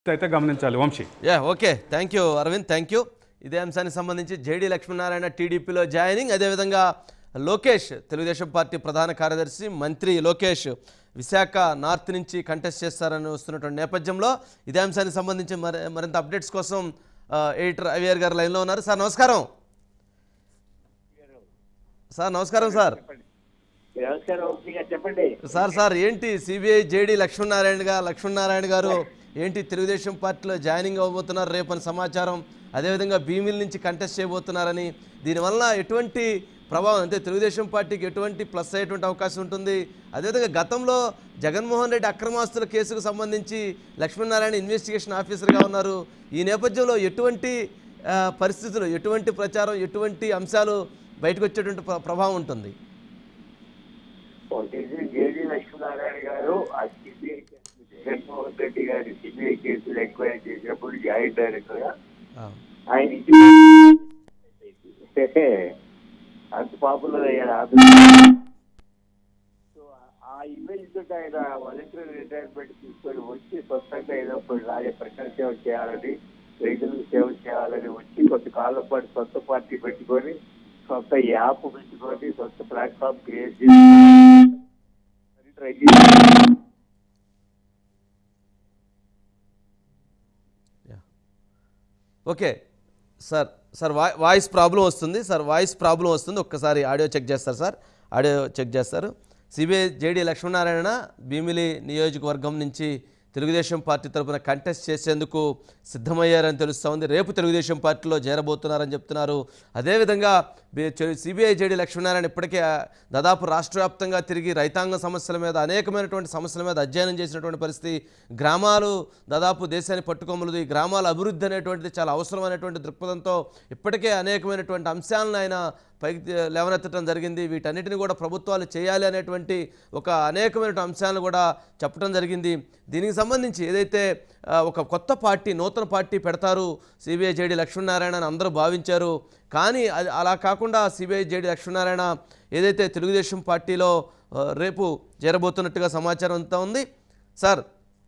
అయితే గమనించాలి Vamsi yeah okay thank you Arvind thank you ఇదే అంశానికి సంబంధించి జేడీ లక్ష్మీనారాయణ టీడీపీలో జాయినింగ్ అదేవిధంగా లోకేష్ తెలుగుదేశం పార్టీ ప్రధాన కార్యదర్శి మంత్రి లోకేష్ విశాఖ నార్త్ నుంచి కంటెస్ట్ చేస్తారని వస్తున్నటువంటి నేపథ్యంలో ఇదే అంశానికి సంబంధించి మరి మరింత అప్డేట్స్ కోసం ఆ, ఎడిటర్ అవియర్ గారు లైన్లో ఉన్నారు సార్ నమస్కారం సార్ నమస్కారం సార్ నమస్కారం వంశీ గారు చెప్పండి సార్ సార్ ఏంటి సిబిఐ జేడీ లక్ష్మీనారాయణగా లక్ష్మీనారాయణ గారు ఏంటి తెలుగుదేశం పార్టీలో జాయినింగ్ అవ్వబోతున్నారు రేపని సమాచారం అదేవిధంగా భీమిల్ నుంచి కంటెస్ట్ చేయబోతున్నారని దీనివల్ల ఎటువంటి ప్రభావం అంటే తెలుగుదేశం పార్టీకి ఎటువంటి ప్లస్ అయ్యేటువంటి అవకాశం ఉంటుంది అదేవిధంగా గతంలో జగన్మోహన్ రెడ్డి అక్రమాస్తుల కేసుకు సంబంధించి లక్ష్మీనారాయణ ఇన్వెస్టిగేషన్ ఆఫీసర్గా ఉన్నారు ఈ నేపథ్యంలో ఎటువంటి ఆ, పరిస్థితులు ఎటువంటి ప్రచారం ఎటువంటి అంశాలు బయటకు వచ్చేటువంటి ప్ర- ప్రభావం ఉంటుంది ఒకటి జేడీ లక్ష్మీనారాయణ గారు ఆ సిబిఐ జగన్మోహన్ రెడ్డి గారి సిబిఐ కేసులు ఎంక్వైరీ చేసినప్పుడు జాయింట్ డైరెక్టర్ గా ఆ, ఆయన ఇచ్చిన- అంత పాపులర్ అయ్యాడు ఆంధ్రప్రదేశ్ సో ఆ ఇమేజ్ తోటి ఆయన వాలంటరీ రిటైర్మెంట్ తీసుకొని వచ్చి సొంతంగా ఏదో ఒకటి రాజ ప్రజల సేవ చేయాలని రైతులకు సేవ చేయాలని వచ్చి కొంతకాలం పాటు సొంత పార్టీ పెట్టుకొని సొంత యాప్ పెట్టుకొని సొంత ప్లాట్ఫామ్ క్రియేట్ చేసి ట్రై చేసి ఓకే సార్ సార్ వాయి వాయిస్ ప్రాబ్లం వస్తుంది సార్ వాయిస్ ప్రాబ్లం వస్తుంది ఒక్కసారి ఆడియో చెక్ చేస్తారు సార్ ఆడియో చెక్ చేస్తారు సిబిఐ జేడీ లక్ష్మీనారాయణ భీమిలి నియోజకవర్గం నుంచి తెలుగుదేశం పార్టీ తరపున కంటెస్ట్ చేసేందుకు సిద్ధమయ్యారని తెలుస్తూ ఉంది రేపు తెలుగుదేశం పార్టీలో చేరబోతున్నారని చెప్తున్నారు అదేవిధంగా సిబిఐ జేడీ లక్ష్మీనారాయణ ఇప్పటికే ఆ, దాదాపు రాష్ట్ర వ్యాప్తంగా తిరిగి రైతాంగ సమస్యల మీద అనేకమైనటువంటి సమస్యల మీద అధ్యయనం చేసినటువంటి పరిస్థితి గ్రామాలు దాదాపు దేశాన్ని పట్టుకొమ్మలదు ఈ గ్రామాల అభివృద్ధి అనేటువంటిది చాలా అవసరమైనటువంటి దృక్పథంతో ఇప్పటికే అనేకమైనటువంటి అంశాలను ఆయన పైకి తీ- లేవనెత్తడం జరిగింది వీటన్నిటిని కూడా ప్రభుత్వాలు చేయాలి అనేటువంటి ఒక అనేకమైన అంశాలను కూడా చెప్పడం జరిగింది దీనికి సంబంధించి ఏదైతే ఆ, ఒక కొత్త పార్టీ నూతన పార్టీ పెడతారు సిబిఐ జేడి లక్ష్మీనారాయణ అని అందరూ భావించారు కానీ అది అలా కాకుండా సిబిఐ జేడి లక్ష్మీనారాయణ ఏదైతే తెలుగుదేశం పార్టీలో ఆ, రేపు చేరబోతున్నట్టుగా సమాచారం అంతా ఉంది sir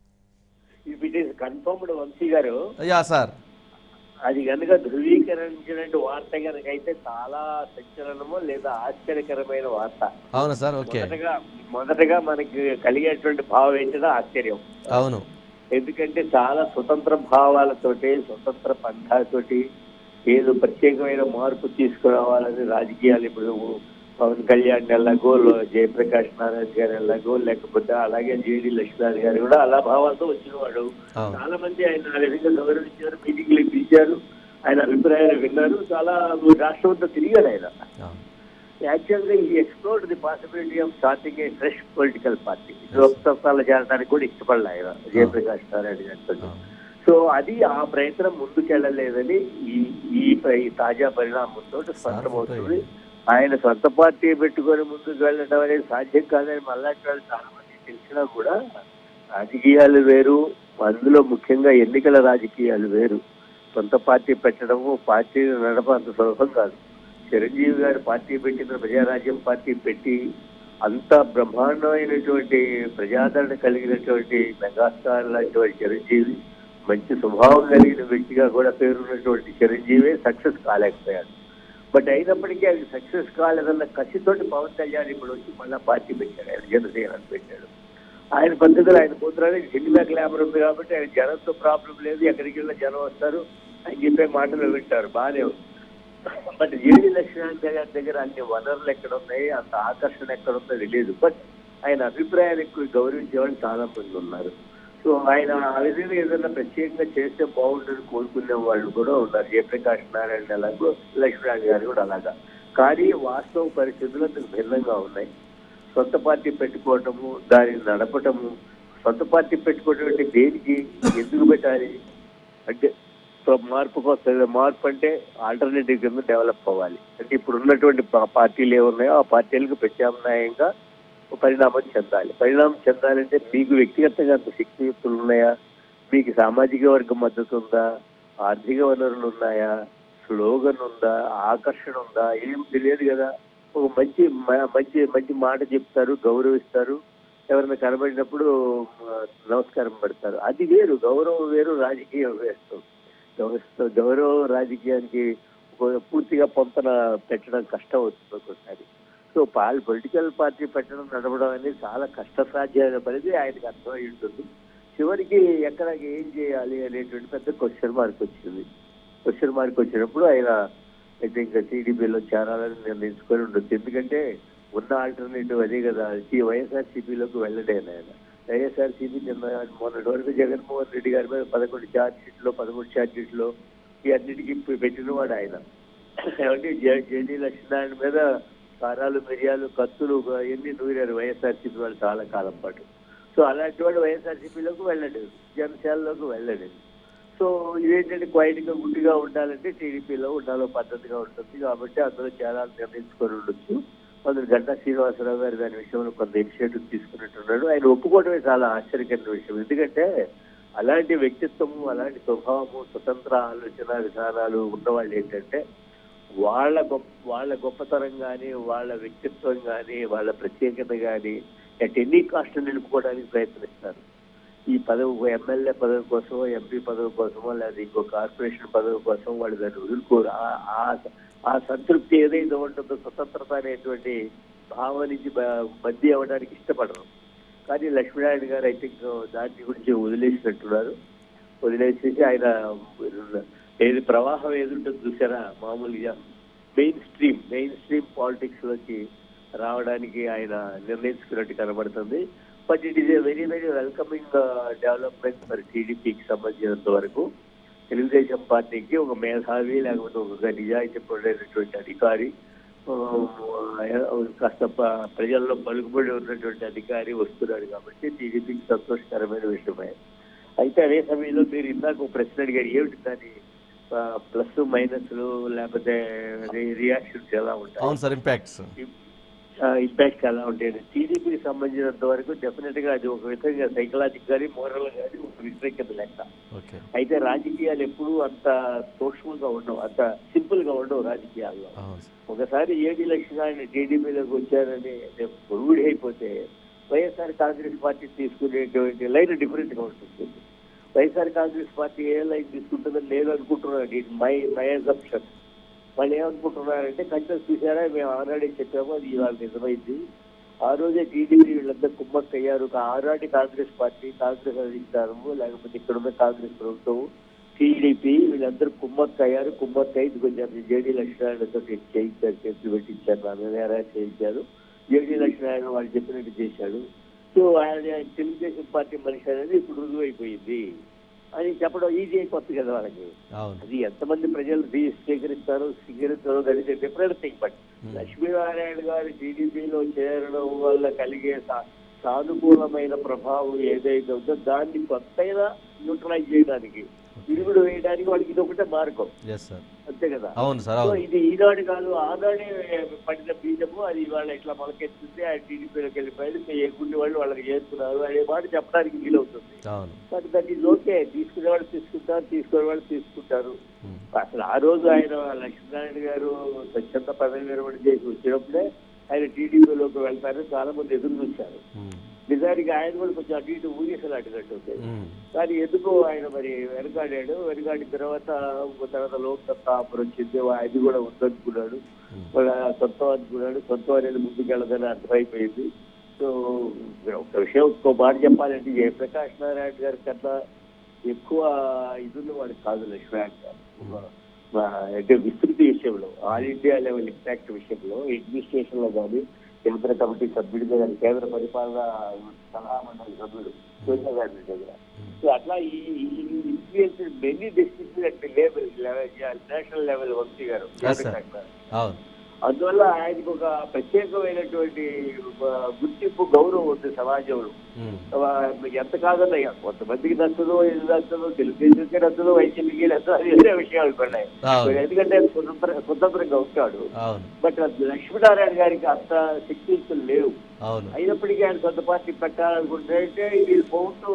if it is confirmed Vamsi గారు యా సార్ అది కనుక ధృవీకరించినట్టు వార్త కనుక అయితే చాలా సంచలనము లేదా ఆశ్చర్యకరమైన వార్త అవును సార్ ఓకే మొదటగా మొదటగా మనకి కలిగేటువంటి భావం ఏంటంటే ఆశ్చర్యం అవును ఎందుకంటే చాలా స్వతంత్ర భావాలతోటి స్వతంత్ర పంథాతోటి ఏదో ప్రత్యేకమైన మార్పు తీసుకురావాలని రాజకీయాలు ఇప్పుడు పవన్ కళ్యాణ్ ఎలాగో జయప్రకాష్ నారాయణ గారు ఎలాగో లేకపోతే అలాగే జేడి లక్ష్మణ్ గారు కూడా అలా భావాలతో వచ్చినవాడు అవును. చాలా మంది ఆయన ఆ విధంగా గౌరవించారు మీటింగ్లు పిలిచారు ఆయన అభిప్రాయాలు విన్నారు చాలా రాష్ట్రంతో తిరిగారు ఆయన అవును యాక్చువల్గా he explored the possibility of starting a fresh political party లోక్సభలో చేరడానికి కూడా ఇష్టపడలే ఆయన జయప్రకాష్ నారాయణ గారితో అవును. సో అది ఆ ప్రయత్నం ముందుకెళ్ళలేదని ఈ ఈ ప్ర- ఈ తాజా పరిణామంతో స్పష్టమవుతుంది ఆయన సొంత పార్టీ పెట్టుకొని ముందుకు వెళ్ళడం అనేది సాధ్యం కాదని మళ్ళాంటి వాళ్ళు చాలా మంది తెలిసినా కూడా రాజకీయాలు వేరు అందులో ముఖ్యంగా ఎన్నికల రాజకీయాలు వేరు సొంత పార్టీ పెట్టడము పార్టీని నడప అంత సులభం కాదు చిరంజీవి గారు పార్టీ పెట్టిన ప్రజారాజ్యం పార్టీ పెట్టి అంత బ్రహ్మాండమైనటువంటి ప్రజాదరణ కలిగినటువంటి మెగాస్టార్ లాంటి వాడి చిరంజీవి మంచి స్వభావం కలిగిన వ్యక్తిగా కూడా పేరున్నటువంటి చిరంజీవి సక్సెస్ కాలేకపోయాడు బట్ అయినప్పటికీ అది సక్సెస్ కాలేదన్న కసితోటి పవన్ కళ్యాణ్ ఇప్పుడు వచ్చి మళ్ళీ పార్టీ పెట్టాడు ఆయన జనసేన అని పెట్టాడు ఆయన పద్ధతులు ఆయన పోతున్నాడు సినిమా గ్లామర్ ఉంది కాబట్టి ఆయన జనంతో ప్రాబ్లం లేదు ఎక్కడికి వెళ్ళినా జనం వస్తారు ఆయన చెప్పే మాటలు వింటారు బాగానే ఉంది బట్ ఏడి లక్ష్మణ్ గారి దగ్గర అన్ని వనరులు ఎక్కడ ఉన్నాయి అంత ఆకర్షణ ఎక్కడ ఉందో తెలియదు బట్ ఆయన అభిప్రాయాలు ఎక్కువ గౌరవించే వాళ్ళు చాలా మంది ఉన్నారు సో ఆయన ఆ విధంగా ఏదైనా ప్రత్యేకంగా చేస్తే బాగుంటుంది కోరుకునే వాళ్ళు కూడా ఉన్నారు జయప్రకాష్ నారాయణ అలాగో లక్ష్మణ్ గారు కూడా అలాగా కానీ వాస్తవ పరిస్థితులు అందుకు భిన్నంగా ఉన్నాయి సొంత పార్టీ పెట్టుకోవటము దానిని నడపటము సొంత పార్టీ పెట్టుకోవటం అంటే దేనికి ఎందుకు పెట్టాలి అంటే సో మార్పు కోసం మార్పు అంటే ఆల్టర్నేటివ్ కింద డెవలప్ అవ్వాలి అంటే ఇప్పుడు ఉన్నటువంటి పా- పార్టీలు ఏమున్నాయో ఆ పార్టీలకు ప్రత్యామ్నాయంగా ఒక పరిణామం చెందాలి పరిణామం చెందాలంటే మీకు వ్యక్తిగతంగా అంత శక్తియుక్తులు ఉన్నాయా మీకు సామాజిక వర్గ మద్దతు ఉందా ఆర్థిక వనరులు ఉన్నాయా స్లోగన్ ఉందా ఆకర్షణ ఉందా ఏం తెలియదు కదా ఒక మంచి మ- మంచి మంచి మాట చెప్తారు గౌరవిస్తారు ఎవరైనా కనబడినప్పుడు ఆ, నమస్కారం పెడతారు అది వేరు గౌరవం వేరు రాజకీయం వేరు గౌరవ గౌరవం రాజకీయానికి ఒక- పూర్తిగా పొంతన పెట్టడం కష్టం అవుతుంది ఒక్కోసారి సో పాల్ పొలిటికల్ పార్టీ పెట్టడం నడవడం అనేది చాలా కష్టసాధ్యమైన పనిది ఆయనకు అర్థమై ఉంటుంది చివరికి ఎక్కడ ఏం చేయాలి అనేటువంటి పెద్ద క్వశ్చన్ మార్క్ వచ్చింది క్వశ్చన్ మార్క్ వచ్చినప్పుడు ఆయన అయితే ఇంకా టీడీపీలో చేరాలని నిర్ణయించుకొని ఉండొచ్చు ఎందుకంటే ఉన్న ఆల్టర్నేటివ్ అదే కదా ఈ వైఎస్ఆర్సీపీలోకి వెళ్ళలేను ఆయన వైఎస్ఆర్సీపీ నిన్న మొన్నటి వరకు జగన్మోహన్ రెడ్డి గారి మీద పదకొండు ఛార్జ్ షీట్లో పదకొండు ఛార్జ్ షీట్లో ఈ అన్నిటికీ పెట్టిన వాడు ఆయన ఏమంటే జే- జేడీ లక్ష్మీనారాయణ మీద కారాలు మిరియాలు కత్తులు ఎన్ని నూరారు వైఎస్ఆర్సీపీ వాళ్ళు చాలా కాలం పాటు సో అలాంటి వాడు వైఎస్ఆర్సీపీలోకి వెళ్ళలేదు జనసేనలోకి వెళ్ళలేదు సో ఇదేంటంటే క్వైట్ గా గుడ్డిగా ఉండాలంటే టీడీపీలో ఉండాలో పద్ధతిగా ఉంటుంది కాబట్టి అందులో చాలా నిర్ణయించుకొని ఉండొచ్చు అందులో గంటా శ్రీనివాసరావు గారు దాని విషయంలో కొంత ఇనిషియేటివ్ తీసుకున్నట్టున్నాడు ఆయన ఒప్పుకోవడమే చాలా ఆశ్చర్యకరమైన విషయం ఎందుకంటే అలాంటి వ్యక్తిత్వము అలాంటి స్వభావము స్వతంత్ర ఆలోచన విధానాలు ఉన్నవాళ్ళు ఏంటంటే వాళ్ళ గొప్ప వాళ్ళ గొప్పతనం కానీ వాళ్ళ వ్యక్తిత్వం కానీ వాళ్ళ ప్రత్యేకత కానీ అట్ ఎనీ కాస్ట్ నిలుపుకోవడానికి ప్రయత్నిస్తారు ఈ పదవి ఒక ఎమ్మెల్యే పదవి కోసమో ఎంపీ పదవి కోసమో లేదా ఇంకో కార్పొరేషన్ పదవి కోసం వాళ్ళు దాన్ని వదులుకోరు ఆ- ఆ- ఆ సంతృప్తి ఏదైతే ఉంటుందో స్వతంత్రత అనేటువంటి భావం నుంచి బ- బందీ అవ్వడానికి ఇష్టపడరు కానీ లక్ష్మీనారాయణ గారు ఐ థింక్ దాని గురించి వదిలేసినట్టున్నారు వదిలేసేసి ఆయన ఏది ప్రవాహం ఏదుంటుందో చూసారా మామూలుగా mainstream mainstream politics లోకి రావడానికి ఆయన నిర్ణయించుకున్నట్టు కనబడుతుంది but it is a very very welcoming development for టీడీపీకి సంబంధించినంత వరకు తెలుగుదేశం పార్టీకి ఒక మేధావి లేకపోతే ఒక నిజాయితీ పడినటువంటి అధికారి ఆ, కాస్త ప- ప్రజల్లో పలుకుబడి ఉన్నటువంటి అధికారి వస్తున్నాడు కాబట్టి టీడీపీకి సంతోషకరమైన విషయమే అయితే అదే సమయంలో మీరు ఇందాక ఒక ప్రశ్న అడిగారు ఏమిటి దాని ప్లస్ మైనస్లు లేకపోతే రియాక్షన్స్ ఎలా ఉంటాయి అవును సార్ ఇంపాక్ట్స్ ఇంపాక్ట్ ఎలా ఉంటాయి టీడీపీకి సంబంధించినంత వరకు డెఫినెట్ గా అది ఒక విధంగా సైకలాజికల్ మోరల్ గానీ ఒక వ్యతిరేకత లెక్క ఓకే అయితే రాజకీయాలు ఎప్పుడూ అంత సూక్ష్మంగా ఉండవు అంత సింపుల్ గా ఉండవు రాజకీయాల్లో అవును సార్ ఒకసారి ఏడి లక్ష్మణాన్ని టీడీపీలోకి వచ్చారని రూఢి అయిపోతే వైఎస్ఆర్ కాంగ్రెస్ పార్టీ తీసుకునేటువంటి లైన్ డిఫరెంట్ గా ఉంటుంది వైఎస్ఆర్ కాంగ్రెస్ పార్టీ ఏ లైన్ తీసుకుంటుందని నేను అనుకుంటున్నాను ఇది మై మై అజంప్షన్ వాళ్ళు ఏమనుకుంటున్నారంటే కంచెస్ చూసారా మేము ఆల్రెడీ చెప్పాము అది ఇవాళ నిజమైంది ఆ రోజే టీడీపీ వీళ్ళంతా కుమ్మక్ అయ్యారు ఒక ఆనాటి కాంగ్రెస్ పార్టీ కాంగ్రెస్ అధికారము లేకపోతే ఇక్కడ ఉన్న కాంగ్రెస్ ప్రభుత్వం టీడీపీ వీళ్ళందరూ కుమ్మక్ అయ్యారు కుమ్మక్ అయి కొంచెం జేడీ లక్ష్మీనారాయణతో చేయించారు చేతులు పెట్టించారు నా మీద అరెస్ట్ చేయించారు జేడీ లక్ష్మీనారాయణ వాళ్ళు చెప్పినట్టు చేశాడు సో ఆయన ఆయన తెలుగుదేశం పార్టీ మనిషి అనేది ఇప్పుడు రుజువైపోయింది అని చెప్పడం ఈజీ అయిపోతుంది కదా వాళ్ళకి అవును అది ఎంతమంది ప్రజలు దీ- స్వీకరిస్తారో స్వీకరిస్తారో అనేది different thing but Hmm. Lakshminarayana గారు టీడీపీలో చేరడం వల్ల కలిగే సా- సానుకూలమైన ప్రభావం ఏదైతే ఉందో దాన్ని కొత్తగా న్యూట్రలైజ్ చేయడానికి విరుగుడు వేయడానికి వాడికి ఇది ఒకటే మార్గం ఎస్ సార్ అంతే కదా అవును సార్ సో అవును ఇది ఈనాడు కాదు ఆనాడే పడిన బీజము అది ఇవాళ ఇట్లా మొలకెత్తుంది ఆయన టీడీపీలోకి వెళ్ళిపోయాడు ఇంకా ఏ గుండె వాళ్ళు వాళ్ళకి చేస్తున్నారు అనే మాట చెప్పడానికి వీలవుతుంది అవును బట్ దట్ ఈజ్ ఓకే తీసుకునే వాళ్ళు తీసుకుంటారు తీసుకునే వాళ్ళు తీసుకుంటారు ఉమ్. అసలు ఆ రోజు ఆయన లక్ష్మీనారాయణ గారు స్వచ్ఛంద పదవి విరమణ చేసి వచ్చినప్పుడే ఆయన టీడీపీలోకి వెళ్తారని చాలా మంది ఎదురు చూశారు ఉమ్. నిజానికి ఆయన కూడా కొంచెం అటు ఇటు ఊగిసలాడినట్టు ఉంది ఉమ్. కానీ ఎందుకు ఆయన మరి వెనకాడాడు వెనకాడిన తర్వాత ఇంకో తర్వాత లోక్సత్తా ఆఫర్ వచ్చింది అది కూడా వద్దనుకున్నాడు ఉమ్. వాళ్ళ సొంతం అనుకున్నాడు సొంతం అనేది ముందుకెళ్ళదని అర్థమైపోయింది సో ఒక విషయం ఒక్క మాట చెప్పాలంటే జయప్రకాష్ నారాయణ గారి కన్నా ఎక్కువ ఇది ఉన్నవాడు కాదు లక్ష్మణ్ గారు ఆ, అంటే విస్తృతి విషయంలో ఆల్ ఇండియా లెవెల్ ఇంపాక్ట్ విషయంలో అడ్మినిస్ట్రేషన్ లో కానీ కేంద్ర కమిటీ సభ్యుడిగా కానీ కేంద్ర పరిపాలన సలహా మండలి సభ్యుడు సోనియా గాంధీ దగ్గర సో అట్లా ఈ influence many districts at level national level Vamsi గారు Yes, sir. జయప్రకాష్ గారు. అవును అందువల్ల ఆయనకు ఒక ప్రత్యేకమైనటువంటి ఒక గుర్తింపు గౌరవం ఉంది సమాజంలో ఉమ్. ఆ, ఎంత కాదన్నయ్య కొంతమందికి నచ్చదు ఇది నచ్చదు తెలుగుదేశంకి నచ్చదు వైసీపీకి నచ్చదు అది వేరే విషయాలు పడినాయి అవును. ఎందుకంటే ఆయన స్వతంత్ర స్వతంత్రంగా ఉంటాడు అవును బట్ లక్ష్మీనారాయణ గారికి అంత శక్తియుక్తులు లేవు అవును అయినప్పటికీ ఆయన సొంత పార్టీ పెట్టాలనుకుంటే ఇది ఫౌండ్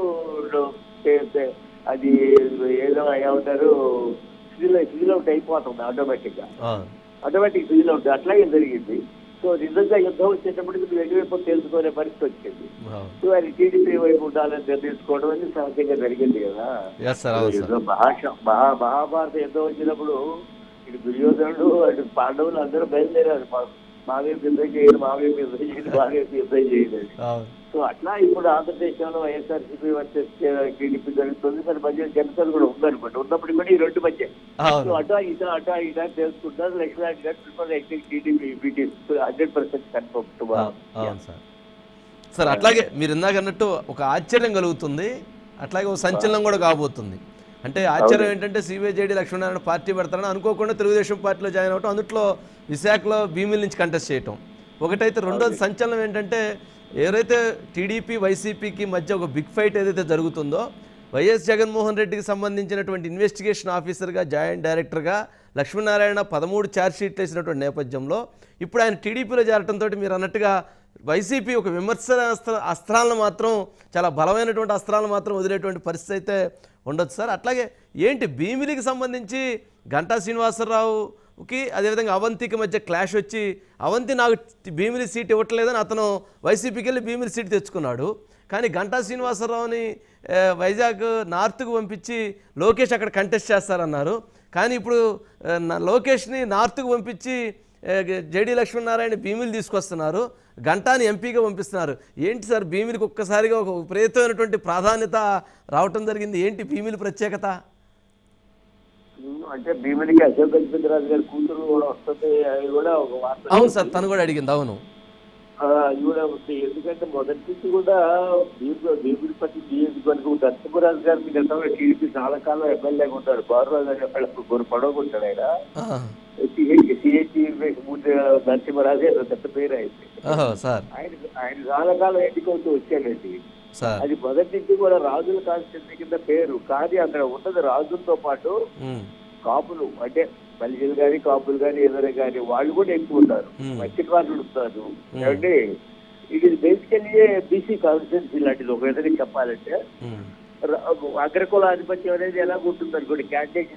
అది ఏదో ఏమంటారు ఫిజిల్ ఫిజిల్ అవుట్ అయిపోతుంది ఆటోమేటిక్ గా అవును ఆటోమేటిక్ ఫిజిల్ అవుట్ అట్లాగే జరిగింది సో నిజంగా యుద్ధం వచ్చేటప్పటికి నువ్వు ఎటువైపు తెలుసుకునే పరిస్థితి వచ్చింది అవును సో అది టీడీపీ వైపు ఉండాలని నిర్ణయించుకోవడం అనేది సహజంగా జరిగింది కదా ఎస్ సార్ అవును సార్ యుద్ధం మహాశ మహా మహాభారత యుద్ధం వచ్చినప్పుడు ఇటు దుర్యోధనుడు అటు పాండవులు అందరూ బయలుదేరారు మా- మా వైపు యుద్ధం చేయదు మా వైపు యుద్ధం చేయదు మా వైపు యుద్ధం చేయదు అవును సో అట్లా ఇప్పుడు ఆంధ్రదేశంలో వైఎస్ఆర్సీపీ వర్సెస్ టీడీపీ జరుగుతుంది మరి మధ్య జనసేన కూడా ఉందనుకోండి ఉన్నప్పుడు కూడా ఈ రెండు మధ్య సో అవును అటా ఇటా అటా ఇటా తెలుసుకుంటారు లక్ష్మీ గారు ప్రిఫర్ ఎక్టింగ్ టీడీపీ బీటీ హండ్రెడ్ పర్సెంట్ కన్ఫర్మ్ అవు- అవును సార్ సార్ అట్లాగే మీరు ఇందాక అన్నట్టు ఒక ఆశ్చర్యం కలుగుతుంది అట్లాగే ఒక సంచలనం కూడా కాబోతుంది అంటే ఆశ్చర్యం ఏంటంటే సిబిఐజేడి లక్ష్మీనారాయణ పార్టీ పెడతారని అనుకోకుండా తెలుగుదేశం పార్టీలో జాయిన్ అవటం అందుట్లో విశాఖలో భీమిల నుంచి కంటెస్ట్ చేయటం ఒకటైతే రెండోది సంచలనం ఏంటంటే ఎవరైతే టీడీపీ వైసీపీకి మధ్య ఒక బిగ్ ఫైట్ ఏదైతే జరుగుతుందో వైఎస్ జగన్మోహన్ రెడ్డికి సంబంధించినటువంటి ఇన్వెస్టిగేషన్ ఆఫీసర్గా జాయింట్ డైరెక్టర్గా లక్ష్మీనారాయణ పదమూడు ఛార్జ్ షీట్లు వేసినటువంటి నేపథ్యంలో ఇప్పుడు ఆయన టీడీపీలో చేరటంతో మీరు అన్నట్టుగా వైసీపీ ఒక విమర్శ అస్త్ర అస్త్రాలను మాత్రం చాలా బలమైనటువంటి అస్త్రాలను మాత్రం వదిలేటువంటి పరిస్థితి అయితే ఉండొచ్చు సార్ అట్లాగే ఏంటి భీమిలికి సంబంధించి గంటా శ్రీనివాసరావుకి అదేవిధంగా అవంతికి మధ్య క్లాష్ వచ్చి అవంతి నాకు భీమిలి సీట్ ఇవ్వట్లేదని అతను వైసీపీకి వెళ్ళి భీమిలి సీట్ తెచ్చుకున్నాడు కానీ గంటా శ్రీనివాసరావుని ఆ, వైజాగ్ నార్త్కు పంపించి లోకేష్ అక్కడ కంటెస్ట్ చేస్తారన్నారు కానీ ఇప్పుడు ఆ, నా- లోకేష్ని నార్త్కు పంపించి జేడి లక్ష్మీనారాయణ భీమిలి తీసుకొస్తున్నారు గంటాని ఎంపీగా పంపిస్తున్నారు ఏంటి సార్ భీమిలికి ఒక్కసారిగా ఒక విపరీతమైనటువంటి ప్రాధాన్యత రావటం జరిగింది ఏంటి భీమిలి ప్రత్యేకత అంటే భీముడికి అశోక్ గజపతిరాజు గారి కూతురు కూడా వస్తుంది అది కూడా ఒక వార్త అవును సార్ తను కూడా అడిగింది అవును ఆ, అది కూడా ఉంది ఎందుకంటే మొదటి నుంచి కూడా భీముడు భీముడిపతి నియోజకవర్గం దత్తపురాజు గారు మీకు గతంలో టీడీపీ చాలా కాలం ఎమ్మెల్యేగా ఉంటాడు బారురాజు గారు వాళ్ళ పడవకుంటాడు ఆయన ఆ, సిహెచ్ మూర్తి నరసింహరాజు ఏదో పెద్ద పేరు అయితే ఓహో సార్ ఆయన ఆయన చాలా కాలం ఎన్నికవుతూ వచ్చాడండి సార్ అది మొదటి నుంచి కూడా రాజుల కాన్స్టిట్యూన్సీ కింద పేరు కానీ అక్కడ ఉన్నది రాజులతో పాటు ఉమ్, కాపులు అంటే బలిజలు కానీ కాపులు కానీ ఏదైనా కానీ వాళ్ళు కూడా ఎక్కువ ఉన్నారు Hmm. మధ్య వాళ్ళు ఉంటారు ఏమంటే ఇది బేసికలీ బీసీ కాన్స్టిట్యూన్సీ లాంటిది ఒక విధంగా చెప్పాలంటే ఉమ్, ర- అగ్రకుల ఆధిపత్యం అనేది ఎలా ఉంటుంది అనుకోండి క్యాండిడేట్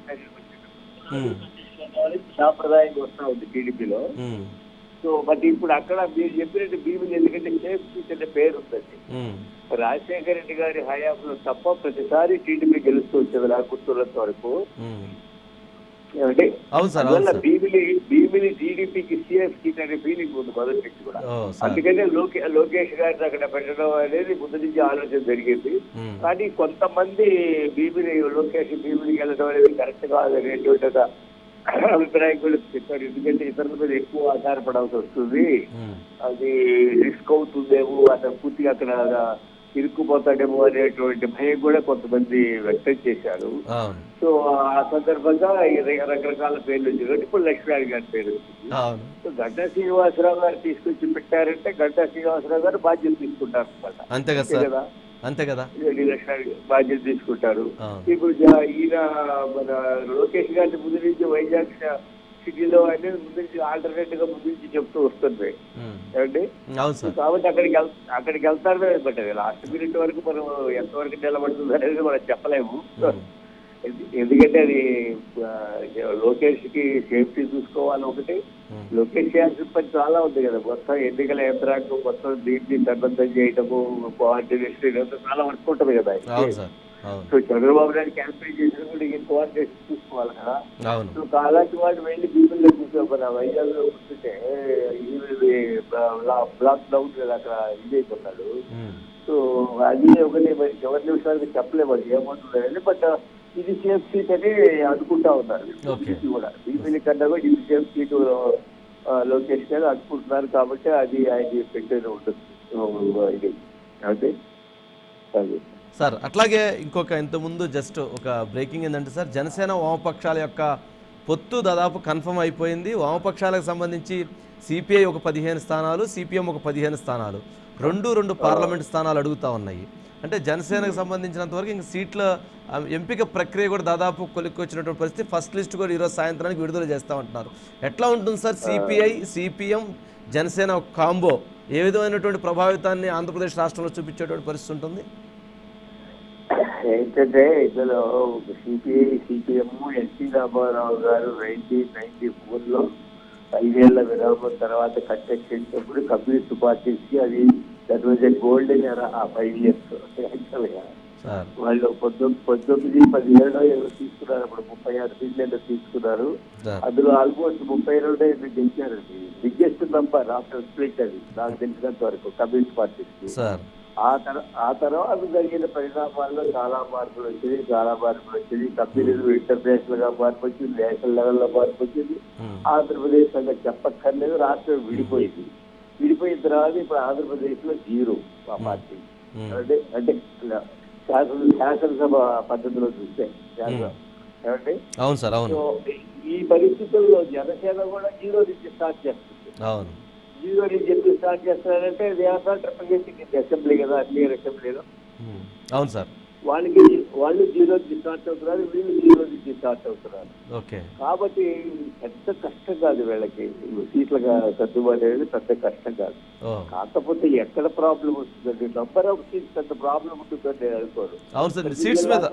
ఉమ్, సాంప్రదాయంగా వస్తా ఉంది టీడీపీలో ఉమ్, సో బట్ ఇప్పుడు అక్కడ మీరు చెప్పినట్టు భీములు ఎందుకంటే సేఫ్ సీట్ అనే పేరు ఉందండి ఉమ్, రాజశేఖర రెడ్డి గారి హయాంలో తప్ప ప్రతిసారి టీడీపీ గెలుస్తూ వచ్చేది నాకు గుర్తున్నంత వరకు ఉమ్. ఏమంటే అవును సార్ అవును అందువల్ల సార్ భీమిలి భీమిలి టీడీపీకి సీఎఫ్ సీట్ అనే ఫీలింగ్ ఉంది మొదటి నుంచి కూడా ఓ సార్ అందుకనే లోకే లోకేష్ గారిని అక్కడ పెట్టడం అనేది ముందు నుంచి ఆలోచన జరిగింది ఉమ్, కానీ కొంతమంది భీమిలి లోకేష్ భీమిలికి వెళ్ళడం అనేది కరెక్ట్ కాదు అనేటువంటి ఒక అభిప్రాయం కూడా చెప్పారు ఎందుకంటే ఇతరుల మీద ఎక్కువ ఆధారపడాల్సి వస్తుంది ఉమ్, అది రిస్క్ అవుతుందేమో అతను పూర్తిగా అక్కడ ఇరుక్కుపోతాడేమో అనేటువంటి భయం కూడా కొంతమంది వ్యక్తం చేశారు అవును సో ఆ సందర్భంగా ఈ ర- రకరకాల పేర్లు వచ్చింది కాబట్టి ఇప్పుడు లక్ష్మీనారాయణ గారి పేరు వచ్చింది అవును సో గంటా శ్రీనివాసరావు గారు తీసుకొచ్చి పెట్టారంటే గంటా శ్రీనివాసరావు గారు బాధ్యత తీసుకుంటారు అనమాట అంతే కదా అంతే సార్ కదా అంతే కదా ఇది లక్ష్మణ్ గారు బాధ్యత తీసుకుంటారు అవును ఇప్పుడు జా- ఈయన మన లోకేష్ గారిని ముందు నుంచి వైజాగ్ సిటీలో అనేది ముందు నుంచి ఆల్టర్నేట్ గా ముందు నుంచి చెప్తూ వస్తుంది ఉమ్, ఏమండి అవును సార్ కాబట్టి అక్కడికి వెళ్ అక్కడికి వెళ్తారు బట్ అది లాస్ట్ మినిట్ వరకు మనం ఎంతవరకు నిలబడుతుంది అనేది మనం చెప్పలేము ఉమ్, ఎందు- ఎందుకంటే అది ఆ, లోకేష్ కి సేఫ్టీ చూసుకోవాలి ఒకటి ఉమ్, లోకేష్ చేయాల్సిన పని చాలా ఉంది కదా మొత్తం ఎన్నికల యంత్రాంగం మొత్తం దీన్ని సన్నద్ధం చేయటము కోఆర్డినేషన్ ఇదంతా చాలా వర్క్ ఉంటుంది కదా అవును సార్ అవును సో చంద్రబాబు నాయుడు క్యాంపెయిన్ చేసిన కూడా ఈ కోఆర్డినేషన్ చూసుకోవాలి కదా అవును సో అలాంటి వాళ్ళు వెళ్ళి బీబీలో కూర్చో మన వైజాగ్ లో కూర్చుంటే ఇది బ్లాక్ డౌన్ కదా అక్కడ ఇది అయిపోతాడు ఉమ్, సో అది ఒకటి మరి చివరి నిమిషానికి చెప్పలేము అది ఏమంటున్నారని బట్ ఇది సేఫ్ సీట్ అని అనుకుంటా ఉన్నారు Okay. ఇది కూడా బీపీల కన్నా కూడా ఇది సేఫ్ సీట్ లోకేష్ గారు అనుకుంటున్నారు కాబట్టి అది ఆయన పెట్టేది ఉంటుంది ఆ, ఇది అంటే అది సార్ అట్లాగే ఇంకొక ఇంతకుముందు జస్ట్ ఒక బ్రేకింగ్ ఏంటంటే సార్ జనసేన వామపక్షాల యొక్క పొత్తు దాదాపు కన్ఫర్మ్ అయిపోయింది వామపక్షాలకు సంబంధించి సిపిఐ ఒక పదిహేను స్థానాలు సిపిఎం ఒక పదిహేను స్థానాలు రెండు రెండు పార్లమెంట్ స్థానాలు అడుగుతా ఉన్నాయి అంటే జనసేనకు సంబంధించినంత వరకు ఇంక సీట్ల ఆ, ఎంపిక ప్రక్రియ కూడా దాదాపు కొలిక్కొచ్చినటువంటి పరిస్థితి ఫస్ట్ లిస్ట్ కూడా ఈరోజు సాయంత్రానికి విడుదల చేస్తామంటున్నారు ఎట్లా ఉంటుంది సార్ సిపిఐ సిపిఎం జనసేన ఒక కాంబో ఏ విధమైనటువంటి ప్రభావితాన్ని ఆంధ్రప్రదేశ్ రాష్ట్రంలో చూపించేటువంటి పరిస్థితి ఉంటుంది ఏంటంటే ఇందులో సిపిఐ సిపిఎం ఎన్టీ రామారావు గారు నైన్టీన్ నైన్టీ ఫోర్ లో ఐదేళ్ల విరామం తర్వాత కంటెక్ట్ చేసినప్పుడు కమ్యూనిస్ట్ పార్టీకి అది that was a golden era ఆ ఫైవ్ ఇయర్స్ యాక్చువల్గా సార్ వాళ్ళు పంతొమ్మిది పంతొమ్మిది పదిహేడు ఏదో తీసుకున్నారు అప్పుడు ముప్పై ఆరు సీట్లు ఏదో తీసుకున్నారు సార్ అందులో ఆల్మోస్ట్ ముప్పై రెండు ఐదు గెలిచారండి బిగ్గెస్ట్ నంబర్ ఆఫ్టర్ స్ప్లిట్ అది నాకు తెలిసినంత వరకు కమ్యూనిస్ట్ పార్టీకి సార్ ఆ తర ఆ తర్వాత జరిగిన పరిణామాల్లో చాలా మార్పులు వచ్చింది చాలా మార్పులు వచ్చింది కంపెనీలు ఇంటర్నేషనల్ గా మార్పు వచ్చింది నేషనల్ లెవెల్లో మార్పు వచ్చింది ఉమ్, ఆంధ్రప్రదేశ్ సంగతి చెప్పక్కర్లేదు రాష్ట్రం విడిపోయింది విడిపోయిన తర్వాత ఇప్పుడు ఆంధ్రప్రదేశ్ లో జీరో ఆ పార్టీ ఉమ్, అంటే అంటే శాసన శాసనసభ పద్ధతిలో చూస్తే శాసన- ఏమండి అవును సార్ అవును సో ఈ పరిస్థితుల్లో జనసేన కూడా జీరో నుంచి స్టార్ట్ చేస్తుంది అవును జీరో నుంచి ఎందుకు స్టార్ట్ చేస్తున్నారంటే దేవస్థానం రిప్రజెంటింగ్ అసెంబ్లీ కదా క్లియర్ అసెంబ్లీలో ఉమ్, అవును సార్ వాళ్ళకి వాళ్ళు జీరో నుంచి స్టార్ట్ అవుతున్నారు వీళ్ళు జీరో నుంచి స్టార్ట్ అవుతున్నారు ఓకే కాబట్టి పెద్ద కష్టం కాదు వీళ్ళకి సీట్లుగా సర్దుబాటు అనేది పెద్ద కష్టం కాదు ఓ కాకపోతే ఎక్కడ ప్రాబ్లం వస్తుందండి నంబర్ ఆఫ్ సీట్స్ పెద్ద ప్రాబ్లం ఉంటుందని నేను అనుకోను అవును సార్ సీట్స్ మీద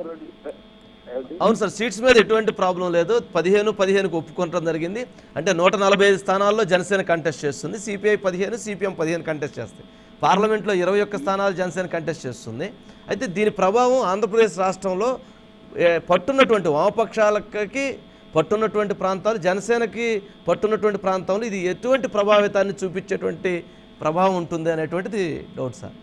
ఏమండి? అవును సార్ సీట్స్ మీద ఎటువంటి ప్రాబ్లం లేదు పదిహేను పదిహేనుకు ఒప్పుకోవడం జరిగింది అంటే నూట నలభై ఐదు స్థానాల్లో జనసేన కంటెస్ట్ చేస్తుంది సిపిఐ పదిహేను సిపిఎం పదిహేను కంటెస్ట్ చేస్తాయి పార్లమెంట్లో ఇరవై ఒక్క స్థానాలు జనసేన కంటెస్ట్ చేస్తుంది అయితే దీని ప్రభావం ఆంధ్రప్రదేశ్ రాష్ట్రంలో ఏ, పట్టున్నటువంటి వామపక్షాలకి పట్టున్నటువంటి ప్రాంతాలు జనసేనకి పట్టున్నటువంటి ప్రాంతంలో ఇది ఎటువంటి ప్రభావితాన్ని చూపించేటువంటి ప్రభావం ఉంటుంది అనేటువంటిది డౌట్ సార్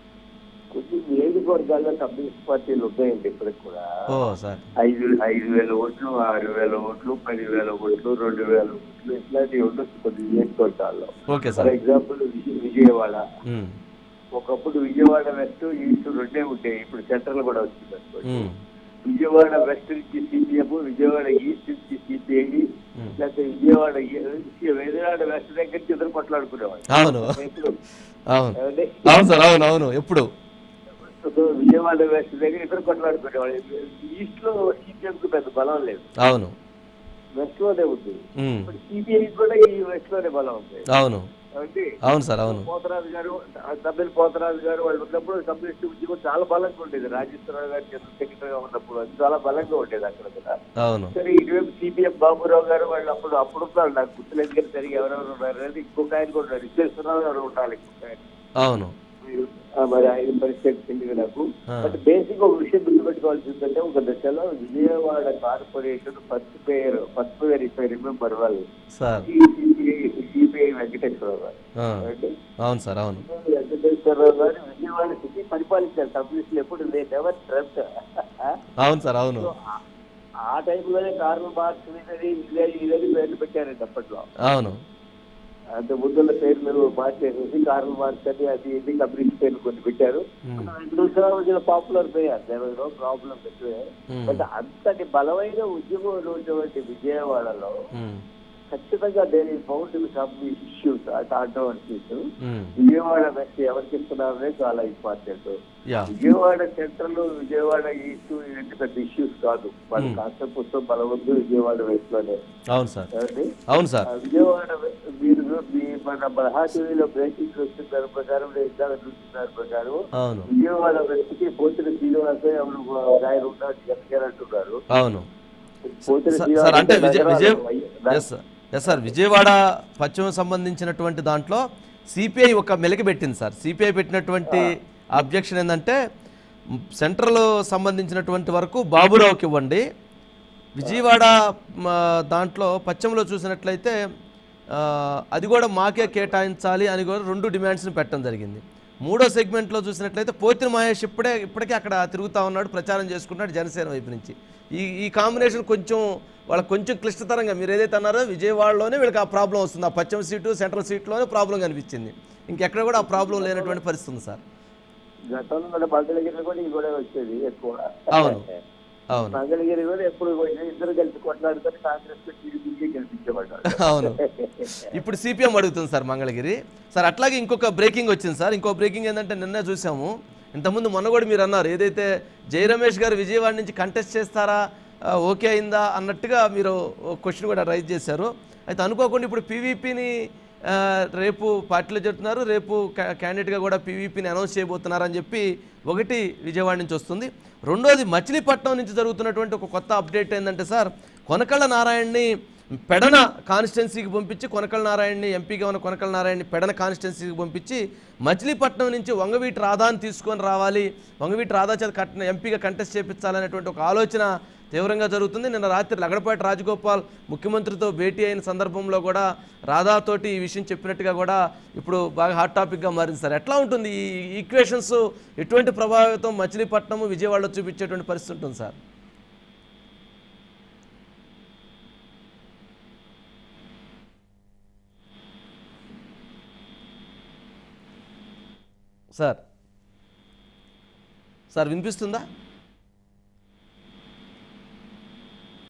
కొన్ని నియోజకవర్గాల్లో కమ్యూనిస్ట్ పార్టీలు ఉన్నాయండి ఇప్పటికి కూడా ఓ సార్ ఐదు ఐదు వేల ఓట్లు ఆరు వేల ఓట్లు పది వేల ఓట్లు రెండు వేల ఓట్లు ఇట్లాంటివి ఉండొచ్చు కొన్ని నియోజకవర్గాల్లో okay for sir example Vijayawada um, ఒకప్పుడు విజయవాడ వెస్ట్ ఈస్ట్ రెండే ఉండేవి ఇప్పుడు సెంట్రల్ కూడా వచ్చింది అనుకోండి ఉమ్, విజయవాడ వెస్ట్ నుంచి సిపిఎం విజయవాడ ఈస్ట్ నుంచి సిపిఐ ఉమ్. లేకపోతే విజయవాడ ఈ- విజయవాడ వెస్ట్ దగ్గర నుంచి ఇద్దరు కొట్లాడుకునేవాళ్ళు అవును ఇప్పుడు అవును ఏమండి? అవును సార్ అవును అవును ఎప్పుడు సో విజయవాడ వెస్ట్ దగ్గర ఇద్దరు కొట్లాడుకునేవాళ్ళు ఈస్ట్ లో సిపిఎం కు పెద్ద బలం లేదు అవును వెస్ట్ లోనే ఉంది ఉమ్, ఇప్పుడు సిపిఐ కూడా ఈ వెస్ట్ లోనే బలం ఉంది అవును కాబట్టి అవును సార్ అవును పోతరాజు గారు తమిళ పోతరాజు గారు వాళ్ళు ఉన్నప్పుడు కమ్యూనిస్ట్ ఉద్యమం చాలా బలంగా ఉండేది రాజేశ్వరరావు గారు జనరల్ సెక్రటరీగా ఉన్నప్పుడు అది చాలా బలంగా ఉండేది అక్కడ కూడా అవును సరే ఇటువైపు సిపిఎం బాబురావు గారు వాళ్ళు అప్పుడు అప్పుడు ఉన్నారు నాకు గుర్తులేదు కానీ సరిగా ఎవరెవరు ఉన్నారు అనేది ఇంకొక ఆయన కూడా ఉన్నారు విశ్వేశ్వరరావు గారు ఉండాలి ఇంకొక ఆయన అవును మీరు, ఆ, మరి ఆయన పరిస్థితి తెలియదు నాకు ఆ. బట్ బేసిక్ ఒక విషయం గుర్తుపెట్టుకోవాల్సి ఉందంటే ఒక దశలో విజయవాడ కార్పొరేషన్ ఫస్ట్ పేరు ఫస్ట్ పేరు ఇఫ్ ఐ రిమెంబర్ వాళ్ళు సార్ సిపిఐ వెంకటేశ్వరరావు గారు ఆ, అంటే అవును సార్ అవును వెంకటేశ్వరరావు గారు విజయవాడ సిటీ పరిపాలించారు కమ్యూనిస్టులు ఎప్పుడు దే నెవర్ ట్రస్ట్ అవును సార్ అవును ఆ టైంలోనే కార్ల్ మార్క్స్ ఇదని ఇదని ఇదని పేర్లు పెట్టారండి అప్పట్లో అవును అంత ముందున్న పేర్లు మార్చేసేసి కార్ల్ మార్క్స్ అని అది ఇది కమ్యూనిస్ట్ పేర్లు కొన్ని పెట్టారు ఉమ్, రెండు పాపులర్ పోయారు there no problem um, but అంతటి బలమైన ఉద్యమం ఉన్నటువంటి విజయవాడలో ఉమ్, ఖచ్చితంగా దేని found some issues controversies um, Vijayawada west ఎవరికి ఇస్తున్నారనే చాలా important yeah Vijayawada central Vijayawada east ఇలాంటి పెద్ద ఇష్యూస్ కాదు వాళ్ళ Hmm. కాన్సెప్ట్ పుస్తకం బలవంతు విజయవాడ వెస్ట్ లోనే అవును సార్ ఏమండి? అవును ఆ సార్ విజయవాడ వెస్ట్ మీరు మీ మన మహా టీవీలో బ్రేకింగ్ వచ్చిన దాని ప్రకారం నేను ఇందాక చూసిన దాని ప్రకారం అవును విజయవాడ వెస్ట్ కి పోతిన శ్రీనివాస ఎవరు ఒక ఆయన ఉన్నారు జగన్ అంటున్నారు అవును పోతిన సార్ శ్రీనివాస సార్, అంటే విజయ నగరాలు విజయ వై- yes sir yes sir Vijayawada పశ్చిమ సంబంధించినటువంటి దాంట్లో సిపిఐ ఒక మెలికి పెట్టింది సార్ సిపిఐ పెట్టినటువంటి అబ్జెక్షన్ ఏంటంటే మ్, సెంట్రల్ సంబంధించినటువంటి వరకు బాబురావుకి ఇవ్వండి విజయవాడ మ, దాంట్లో పశ్చిమలో చూసినట్లయితే ఆ, అది కూడా మాకే కేటాయించాలి అని కూడా రెండు డిమాండ్స్ని పెట్టడం జరిగింది మూడో సెగ్మెంట్లో చూసినట్లయితే పోతిన మహేష్ ఇప్పుడే ఇప్పటికే అక్కడ తిరుగుతూ ఉన్నాడు ప్రచారం చేసుకుంటున్నాడు జనసేన వైపు నుంచి ఈ ఈ కాంబినేషన్ కొంచెం వాళ్ళకి కొంచెం క్లిష్టతరంగా మీరు ఏదైతే అన్నారో విజయవాడలోనే వీళ్ళకి ఆ ప్రాబ్లం వస్తుంది ఆ పశ్చిమ సీటు సెంట్రల్ సీట్లోనే ప్రాబ్లం కనిపించింది ఇంకెక్కడ కూడా ఆ ప్రాబ్లం లేనటువంటి పరిస్థితి ఉంది సార్ గతంలో కూడా మంగళగిరి కూడా ఇది కూడా వచ్చేది ఎక్కువ అవును. అవును మంగళగిరి కూడా ఎప్పుడు పోయినా ఇద్దరు కలిసి కొట్లాడుకొని కాంగ్రెస్ టీడీపీకి గెలిపించేవాడు అవును ఇప్పుడు సిపిఎం అడుగుతుంది సార్ మంగళగిరి సార్ అట్లాగే ఇంకొక బ్రేకింగ్ వచ్చింది సార్ ఇంకో బ్రేకింగ్ ఏంటంటే నిన్నే చూసాము ఇంతకుముందు మొన్న కూడా మీరు అన్నారు ఏదైతే జయ రమేష్ గారు విజయవాడ నుంచి కంటెస్ట్ చేస్తారా ఆ, ఓకే అయిందా అన్నట్టుగా మీరు క్వశ్చన్ కూడా రైజ్ చేశారు అయితే అనుకోకుండా ఇప్పుడు పీవీపీని రేపు పార్టీలో చెప్తున్నారు రేపు క్యా- క్యాండిడేట్గా కూడా పీవీపీని అనౌన్స్ చేయబోతున్నారని చెప్పి ఒకటి విజయవాడ నుంచి వస్తుంది రెండోది మచిలీపట్నం నుంచి జరుగుతున్నటువంటి ఒక కొత్త అప్డేట్ ఏంటంటే సార్ కొనకళ్ళ నారాయణని పెడన కాన్స్టిట్యున్సీకి పంపించి కొనకల నారాయణని ఎంపీగా ఉన్న కొనకల నారాయణని పెడన కాన్స్టిట్యున్సీకి పంపించి మచిలీపట్నం నుంచి వంగవీటి రాధాని తీసుకొని రావాలి వంగవీటి రాధా చేత కట్టిన ఎంపీగా కంటెస్ట్ చేపించాలనేటువంటి ఒక ఆలోచన తీవ్రంగా జరుగుతుంది నిన్న రాత్రి లగడపాటి రాజగోపాల్ ముఖ్యమంత్రితో భేటీ అయిన సందర్భంలో కూడా రాధాతోటి ఈ విషయం చెప్పినట్టుగా కూడా ఇప్పుడు బాగా హాట్ టాపిక్గా మారింది సార్ ఎట్లా ఉంటుంది ఈ ఈక్వేషన్స్ ఎటువంటి ప్రభావితం మచిలీపట్నం విజయవాడలో చూపించేటువంటి పరిస్థితి ఉంటుంది సార్ సార్ సార్ వినిపిస్తుందా